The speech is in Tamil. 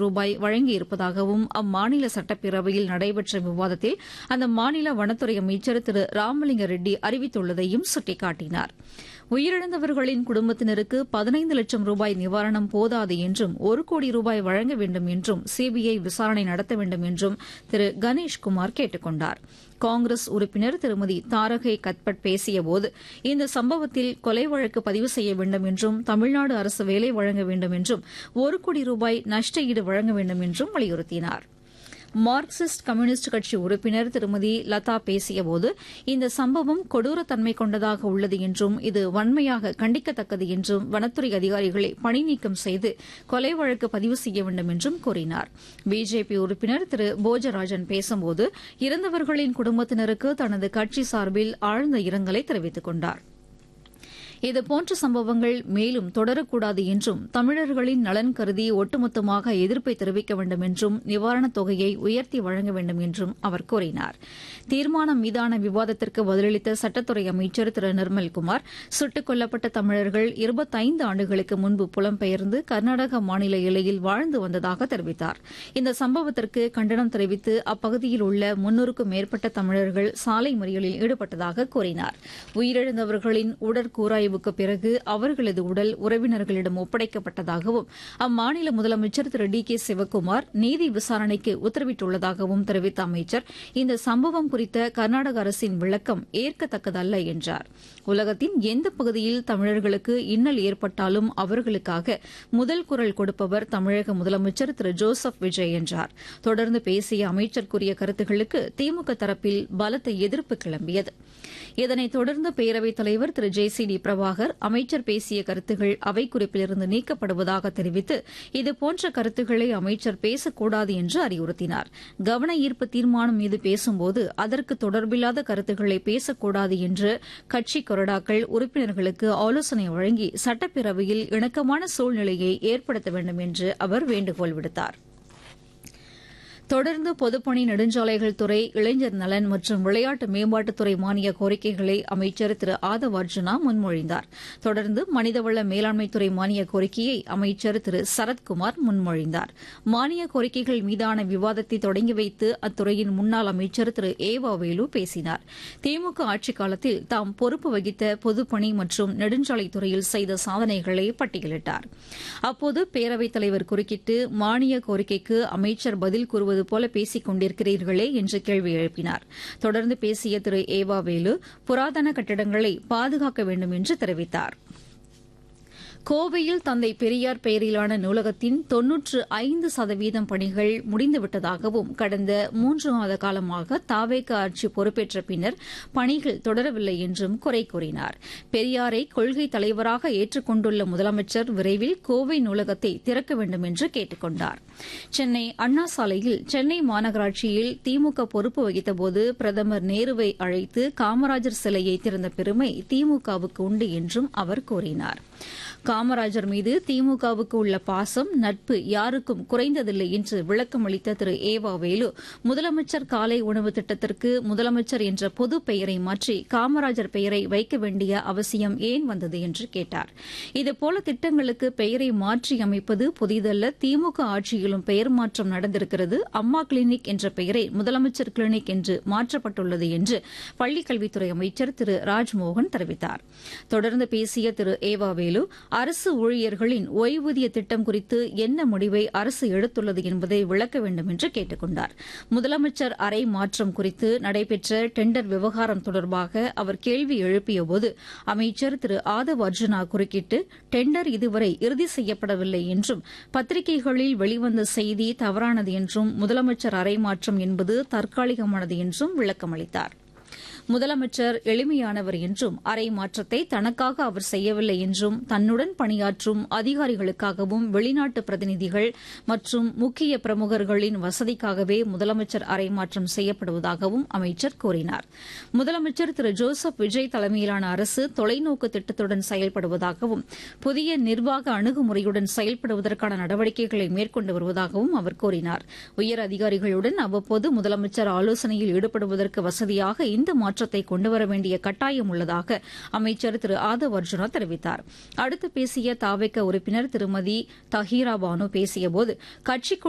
ரூபாய் வழங்கியிருப்பதாகவும் அம்மாநில சட்டப்பேரவையில் நடைபெற்ற விவாதத்தில் அந்த மாநில வனத்துறை அமைச்சர் திரு ராமலிங்க ரெட்டி அறிவித்துள்ளதையும் சுட்டிக்காட்டினார் உயிரிழந்தவர்களின் குடும்பத்தினருக்கு பதினைந்து லட்சம் ரூபாய் நிவாரணம் போதாது என்றும் ஒரு கோடி ரூபாய் வழங்க வேண்டும் என்றும் சிபிஐ விசாரணை நடத்த வேண்டும் என்றும் திரு கணேஷ்குமார் கேட்டுக் கொண்டார் காங்கிரஸ் உறுப்பினர் திருமதி தாரகை கத்பட் பேசியபோது இந்த சம்பவத்தில் கொலை வழக்கு பதிவு செய்ய வேண்டும் என்றும் தமிழ்நாடு அரசு வேலை வழங்க வேண்டும் என்றும் ஒரு கோடி ரூபாய் நஷ்ட ஈடு வழங்க வேண்டும் என்றும் வலியுறுத்தினார் மார்க்சிஸ்ட் கம்யூனிஸ்ட் கட்சி உறுப்பினர் திருமதி லதா பேசியபோது இந்த சம்பவம் கொடூரத்தன்மை கொண்டதாக உள்ளது என்றும் இது வன்மையாக கண்டிக்கத்தக்கது என்றும் வனத்துறை அதிகாரிகளை பணி நீக்கம் செய்து கொலை வழக்கு பதிவு செய்ய வேண்டும் என்றும் கூறினார் பிஜேபி உறுப்பினர் திரு போஜராஜன் பேசும்போது இறந்தவர்களின் குடும்பத்தினருக்கு தனது கட்சி சார்பில் ஆழ்ந்த இரங்கலை தெரிவித்துக் கொண்டாா் இதுபோன்ற சம்பவங்கள் மேலும் தொடரக்கூடாது என்றும் தமிழர்களின் நலன் கருதி ஒட்டுமொத்தமாக எதிர்ப்பை தெரிவிக்க வேண்டும் என்றும் நிவாரணத் தொகையை உயர்த்தி வழங்க வேண்டும் என்றும் அவர் கூறினார் தீர்மானம் மீதான விவாதத்திற்கு பதிலளித்த சட்டத்துறை அமைச்சர் திரு நிர்மல்குமார் சுட்டுக் கொல்லப்பட்ட தமிழர்கள் இருபத்தைந்து ஆண்டுகளுக்கு முன்பு புலம்பெயர்ந்து கர்நாடக மாநில எல்லையில் வாழ்ந்து வந்ததாக தெரிவித்தார் இந்த சம்பவத்திற்கு கண்டனம் தெரிவித்து அப்பகுதியில் உள்ள முன்னூறுக்கும் மேற்பட்ட தமிழர்கள் சாலை மறியலில் ஈடுபட்டதாக கூறினார் உயிரிழந்தவர்களின் உடற்கூறாய்வு ஆய்வுக்கு பிறகு அவர்களது உடல் உறவினர்களிடம் ஒப்படைக்கப்பட்டதாகவும் அம்மாநில முதலமைச்சர் திரு டி கே சிவக்குமார் நீதி விசாரணைக்கு உத்தரவிட்டுள்ளதாகவும் தெரிவித்த அமைச்சர் இந்த சம்பவம் குறித்த கர்நாடக அரசின் விளக்கம் ஏற்கத்தக்கதல்ல என்றார் உலகத்தின் எந்த பகுதியில் தமிழர்களுக்கு இன்னல் ஏற்பட்டாலும் அவர்களுக்காக முதல் குரல் கொடுப்பவர் தமிழக முதலமைச்சர் திரு ஜோசப் விஜய் என்றார் தொடர்ந்து பேசிய அமைச்சர் கூறிய கருத்துக்களுக்கு திமுக தரப்பில் பலத்த எதிர்ப்பு கிளம்பியது இதனைத் தொடர்ந்து பேரவைத் தலைவர் Thiru J C D Prabhakar அமைச்சர் பேசிய கருத்துகள் அவை குறிப்பிலிருந்து நீக்கப்படுவதாக தெரிவித்து இதுபோன்ற கருத்துக்களை அமைச்சர் பேசக்கூடாது என்று அறிவுறுத்தினார் கவன ஈர்ப்பு தீர்மானம் மீது பேசும்போது அதற்கு தொடர்பில்லாத கருத்துக்களை பேசக்கூடாது என்று கட்சி கொறடாக்கள் உறுப்பினர்களுக்கு ஆலோசனை வழங்கி சட்டப்பேரவையில் இணக்கமான சூழ்நிலையை ஏற்படுத்த வேண்டும் என்று அவர் வேண்டுகோள் விடுத்தாா் தொடர்ந்து பொதுப்பணி நெடுஞ்சாலைகள் துறை இளைஞர் நலன் மற்றும் விளையாட்டு மேம்பாட்டுத்துறை மானிய கோரிக்கைகளை அமைச்சர் திரு ஆதவ் அர்ஜுனா முன்மொழிந்தார் தொடர்ந்து மனிதவள மேலாண்மைத்துறை மானிய கோரிக்கையை அமைச்சர் திரு சரத்குமார் முன்மொழிந்தார் மானிய கோரிக்கைகள் மீதான விவாதத்தை தொடங்கி வைத்து அத்துறையின் முன்னாள் அமைச்சர் திரு ஏவா வேலு பேசினார் திமுக ஆட்சிக் காலத்தில் தாம் பொறுப்பு வகித்த பொதுப்பணி மற்றும் நெடுஞ்சாலைத்துறையில் செய்த சாதனைகளை பட்டியலிட்டார் அப்போது பேரவைத் தலைவர் குறுக்கிட்டு மானிய கோரிக்கைக்கு அமைச்சர் பதில் கூறுவது பேசுவது போல பேசிக் கொண்டிருக்கிறீர்களே என்று கேள்வி எழுப்பினார் தொடர்ந்து பேசிய திரு ஏவா வேலு புராதன கட்டிடங்களை பாதுகாக்க வேண்டும் என்று தெரிவித்தாா் கோவையில் தந்தை பெரியார் பெயரிலான நூலகத்தின் தொன்னூற்று ஐந்து சதவீதம் பணிகள் முடிந்துவிட்டதாகவும் கடந்த மூன்று மாத காலமாக தாவேக ஆட்சி பொறுப்பேற்ற பின்னர் பணிகள் தொடரவில்லை என்றும் குறை கூறினார் பெரியாரை கொள்கை தலைவராக ஏற்றுக்கொண்டுள்ள முதலமைச்சர் விரைவில் கோவை நூலகத்தை திறக்க வேண்டும் என்று கேட்டுக் கொண்டார் சென்னை அண்ணா சாலையில் சென்னை மாநகராட்சியில் திமுக பொறுப்பு வகித்தபோது பிரதமர் நேருவை அழைத்து காமராஜர் சிலையை திறந்த பெருமை திமுகவுக்கு உண்டு என்றும் அவர் கூறினார் காமராஜர் மீது திமுகவுக்கு உள்ள பாசம் நட்பு யாருக்கும் குறைந்ததில்லை என்று விளக்கம் அளித்த திரு ஏவா வேலு முதலமைச்சர் காலை உணவு திட்டத்திற்கு முதலமைச்சர் என்ற பொது பெயரை மாற்றி காமராஜர் பெயரை வைக்க வேண்டிய அவசியம் ஏன் வந்தது என்று கேட்டார் இதுபோல திட்டங்களுக்கு பெயரை மாற்றி அமைப்பது புதிதல்ல திமுக ஆட்சியிலும் பெயர் மாற்றம் நடந்திருக்கிறது அம்மா கிளினிக் என்ற பெயரை முதலமைச்சர் கிளினிக் என்று மாற்றப்பட்டுள்ளது என்று பள்ளிக்கல்வித்துறை அமைச்சர் திரு ராஜ்மோகன் தெரிவித்தார் தொடர்ந்து பேசிய திரு ஏவா வேலு அரசு ஊழியர்களின் ஓய்வூதிய திட்டம் குறித்து என்ன முடிவை அரசு எடுத்துள்ளது என்பதை விளக்க வேண்டும் என்று கேட்டுக் கொண்டார் முதலமைச்சர் அறை மாற்றம் குறித்து நடைபெற்ற டெண்டர் விவகாரம் தொடர்பாக அவர் கேள்வி எழுப்பியபோது அமைச்சர் திரு ஆதவ் அர்ஜுனா குறுக்கிட்டு டெண்டர் இதுவரை இறுதி செய்யப்படவில்லை என்றும் பத்திரிகைகளில் வெளிவந்த செய்தி தவறானது என்றும் முதலமைச்சர் அறை மாற்றம் என்பது தற்காலிகமானது என்றும் விளக்கமளித்தார் முதலமைச்சர் எளிமையானவர் என்றும் அறை மாற்றத்தை தனக்காக அவர் செய்யவில்லை என்றும் தன்னுடன் பணியாற்றும் அதிகாரிகளுக்காகவும் வெளிநாட்டு பிரதிநிதிகள் மற்றும் முக்கிய பிரமுகர்களின் வசதிக்காகவே முதலமைச்சர் அறை மாற்றம் செய்யப்படுவதாகவும் அமைச்சர் கூறினார் முதலமைச்சர் திரு ஜோசப் விஜய் தலைமையிலான அரசு தொலைநோக்கு திட்டத்துடன் செயல்படுவதாகவும் புதிய நிர்வாக அணுகுமுறையுடன் செயல்படுவதற்கான நடவடிக்கைகளை மேற்கொண்டு வருவதாகவும் அவர் கூறினார் உயர் அதிகாரிகளுடன் அவ்வப்போது முதலமைச்சர் ஆலோசனையில் ஈடுபடுவதற்கு வசதியாக இந்த மாற்றத்தை கொண்டுவர வேண்டிய கட்டாயம் உள்ளதாக அமைச்சர் திரு ஆதவ் அர்ஜுனா தெரிவித்தார் அடுத்து பேசிய தாவேக்க உறுப்பினர் திருமதி தஹீரா பானு பேசியபோது கட்சிக்குள்